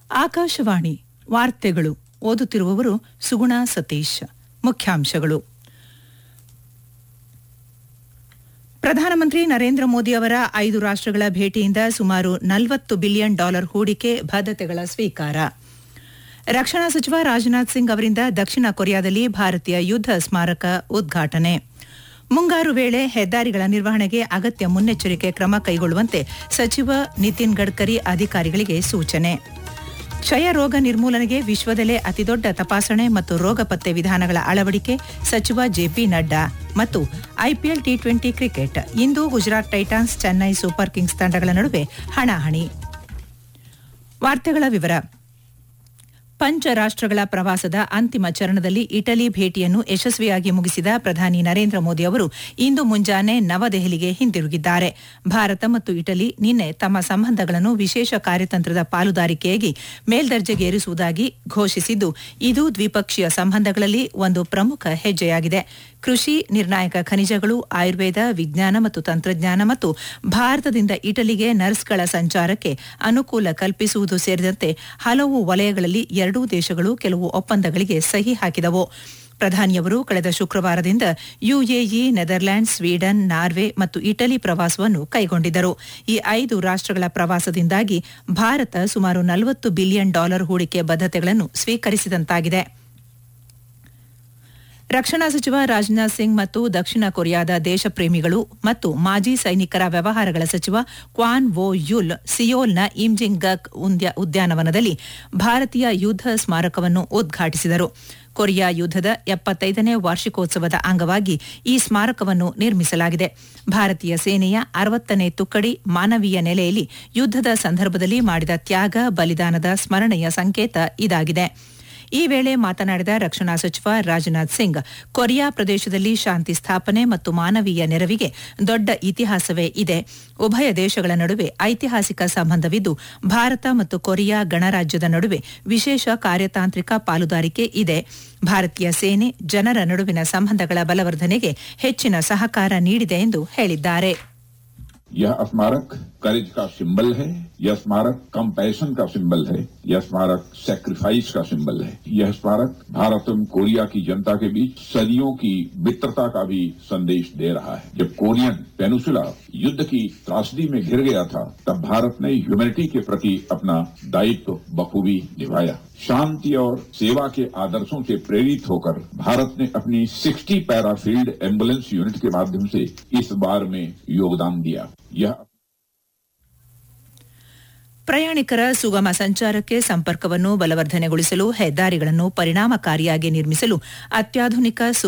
ಆಕಾಶವಾಣಿ ವಾರ್ತೆಗಳು ಓದುತ್ತಿರುವವರು ಸುಗುಣ ಸತೀಶ್ ಮುಖ್ಯಾಂಶಗಳು ಪ್ರಧಾನಮಂತ್ರಿ ನರೇಂದ್ರ ಮೋದಿ ಅವರ ಐದು ರಾಷ್ಟ್ರಗಳ ಭೇಟಿಯಿಂದ ಸುಮಾರು ನಲವತ್ತು ಬಿಲಿಯನ್ ಡಾಲರ್ ಹೂಡಿಕೆ ಬದ್ಧತೆಗಳ ಸ್ವೀಕಾರ ರಕ್ಷಣಾ ಸಚಿವ ರಾಜನಾಥ್ ಸಿಂಗ್ ಅವರಿಂದ ದಕ್ಷಿಣ ಕೊರಿಯಾದಲ್ಲಿ ಭಾರತೀಯ ಯುದ್ಧ ಸ್ಮಾರಕ ಉದ್ಘಾಟನೆ ಮುಂಗಾರು ವೇಳೆ ಹೆದ್ದಾರಿಗಳ ನಿರ್ವಹಣೆಗೆ ಅಗತ್ಯ ಮುನ್ನೆಚ್ಚರಿಕೆ ಕ್ರಮ ಕೈಗೊಳ್ಳುವಂತೆ ಸಚಿವ ನಿತಿನ್ ಗಡ್ಕರಿ ಅಧಿಕಾರಿಗಳಿಗೆ ಸೂಚನೆ ಕ್ಷಯ ರೋಗ ನಿರ್ಮೂಲನೆಗೆ ವಿಶ್ವದಲ್ಲೇ ಅತಿದೊಡ್ಡ ತಪಾಸಣೆ ಮತ್ತು ರೋಗ ಪತ್ತೆ ವಿಧಾನಗಳ ಅಳವಡಿಕೆ ಸಚಿವ ಜೆಪಿ ನಡ್ಡಾ ಮತ್ತು ಐಪಿಎಲ್ ಟಿ ಟ್ವೆಂಟಿ ಕ್ರಿಕೆಟ್ ಇಂದು Gujarat Titans Chennai Super Kings ತಂಡಗಳ ನಡುವೆ ಹಣಾಹಣಿ ವಾರ್ತೆಗಳ ವಿವರ ಪಂಚ ರಾಷ್ಟ್ರಗಳ ಪ್ರವಾಸದ ಅಂತಿಮ ಚರಣದಲ್ಲಿ ಇಟಲಿ ಭೇಟಿಯನ್ನು ಯಶಸ್ವಿಯಾಗಿ ಮುಗಿಸಿದ ಪ್ರಧಾನಿ ನರೇಂದ್ರ ಮೋದಿ ಅವರು ಇಂದು ಮುಂಜಾನೆ ನವದೆಹಲಿಗೆ ಹಿಂದಿರುಗಿದ್ದಾರೆ ಭಾರತ ಮತ್ತು ಇಟಲಿ ನಿನ್ನೆ ತಮ್ಮ ಸಂಬಂಧಗಳನ್ನು ವಿಶೇಷ ಕಾರ್ಯತಂತ್ರದ ಪಾಲುದಾರಿಕೆಯಾಗಿ ಮೇಲ್ದರ್ಜೆಗೇರಿಸುವುದಾಗಿ ಘೋಷಿಸಿದ್ದು ಇದು ದ್ವಿಪಕ್ಷೀಯ ಸಂಬಂಧಗಳಲ್ಲಿ ಒಂದು ಪ್ರಮುಖ ಹೆಜ್ಜೆಯಾಗಿದೆ ಕೃಷಿ ನಿರ್ಣಾಯಕ ಖನಿಜಗಳು ಆಯುರ್ವೇದ ವಿಜ್ಞಾನ ಮತ್ತು ತಂತ್ರಜ್ಞಾನ ಮತ್ತು ಭಾರತದಿಂದ ಇಟಲಿಗೆ ನರ್ಸ್ಗಳ ಸಂಚಾರಕ್ಕೆ ಅನುಕೂಲ ಕಲ್ಪಿಸುವುದು ಸೇರಿದಂತೆ ಹಲವು ವಲಯಗಳಲ್ಲಿ ಎರಡೂ ದೇಶಗಳು ಕೆಲವು ಒಪ್ಪಂದಗಳಿಗೆ ಸಹಿ ಹಾಕಿದವು ಪ್ರಧಾನಿಯವರು ಕಳೆದ ಶುಕ್ರವಾರದಿಂದ ಯುಎಇ ನೆದರ್ಲ್ಯಾಂಡ್ಸ್ ಸ್ವೀಡನ್ ನಾರ್ವೆ ಮತ್ತು ಇಟಲಿ ಪ್ರವಾಸವನ್ನು ಕೈಗೊಂಡಿದ್ದರು ಈ ಐದು ರಾಷ್ಟ್ರಗಳ ಪ್ರವಾಸದಿಂದಾಗಿ ಭಾರತ ಸುಮಾರು ನಲವತ್ತು ಬಿಲಿಯನ್ ಡಾಲರ್ ಹೂಡಿಕೆ ಬದ್ಧತೆಗಳನ್ನು ಸ್ವೀಕರಿಸಿದಂತಾಗಿದೆ ರಕ್ಷಣಾ ಸಚಿವ ರಾಜನಾಥ್ ಸಿಂಗ್ ಮತ್ತು ದಕ್ಷಿಣ ಕೊರಿಯಾದ ದೇಶಪ್ರೇಮಿಗಳು ಮತ್ತು ಮಾಜಿ ಸೈನಿಕರ ವ್ಯವಹಾರಗಳ ಸಚಿವ ಕ್ವಾನ್ ವೋ ಯುಲ್ ಸಿಯೋಲ್ನ ಇಮ್ಜಿಂಗಕ್ ಉದ್ಯಾನವನದಲ್ಲಿ ಭಾರತೀಯ ಯುದ್ಧ ಸ್ಮಾರಕವನ್ನು ಉದ್ಘಾಟಿಸಿದರು ಕೊರಿಯಾ ಯುದ್ದದ ಎಪ್ಪತ್ತೈದನೇ ವಾರ್ಷಿಕೋತ್ಸವದ ಅಂಗವಾಗಿ ಈ ಸ್ಮಾರಕವನ್ನು ನಿರ್ಮಿಸಲಾಗಿದೆ ಭಾರತೀಯ ಸೇನೆಯ ಅರವತ್ತನೇ ತುಕ್ಕಡಿ ಮಾನವೀಯ ನೆಲೆಯಲ್ಲಿ ಯುದ್ದದ ಸಂದರ್ಭದಲ್ಲಿ ಮಾಡಿದ ತ್ಯಾಗ ಬಲಿದಾನದ ಸ್ಮರಣೆಯ ಸಂಕೇತ ಇದಾಗಿದೆ ಈ ವೇಳೆ ಮಾತನಾಡಿದ ರಕ್ಷಣಾ ಸಚಿವ ರಾಜನಾಥ್ ಸಿಂಗ್ ಕೊರಿಯಾ ಪ್ರದೇಶದಲ್ಲಿ ಶಾಂತಿ ಸ್ಥಾಪನೆ ಮತ್ತು ಮಾನವೀಯ ನೆರವಿಗೆ ದೊಡ್ಡ ಇತಿಹಾಸವೇ ಇದೆ ಉಭಯ ದೇಶಗಳ ನಡುವೆ ಐತಿಹಾಸಿಕ ಸಂಬಂಧವಿದ್ದು ಭಾರತ ಮತ್ತು ಕೊರಿಯಾ ಗಣರಾಜ್ಯದ ನಡುವೆ ವಿಶೇಷ ಕಾರ್ಯತಾಂತ್ರಿಕ ಪಾಲುದಾರಿಕೆ ಇದೆ ಭಾರತೀಯ ಸೇನೆ ಜನರ ನಡುವಿನ ಸಂಬಂಧಗಳ ಬಲವರ್ಧನೆಗೆ ಹೆಚ್ಚಿನ ಸಹಕಾರ ನೀಡಿದೆ ಎಂದು ಹೇಳಿದ್ದಾರೆ यह स्मारक करेज का सिंबल है यह स्मारक कंपैशन का सिंबल है यह स्मारक सेक्रीफाइस का सिंबल है यह स्मारक भारत एवं कोरिया की जनता के बीच सदियों की मित्रता का भी संदेश दे रहा है जब कोरियन पेनुसुला युद्ध की त्रासदी में घिर गया था तब भारत ने ह्यूमैनिटी के प्रति अपना दायित्व बखूबी निभाया शांति और सेवा के आदर्शों से प्रेरित होकर भारत ने अपनी 60 पैराफील्ड एम्बुलेंस यूनिट के माध्यम से इस बार में योगदान दिया यह ಪ್ರಯಾಣಿಕರ ಸುಗಮ ಸಂಚಾರಕ್ಕೆ ಸಂಪರ್ಕವನ್ನು ಬಲವರ್ಧನೆಗೊಳಿಸಲು ಹೆದ್ದಾರಿಗಳನ್ನು ಪರಿಣಾಮಕಾರಿಯಾಗಿ ನಿರ್ಮಿಸಲು ಅತ್ಯಾಧುನಿಕ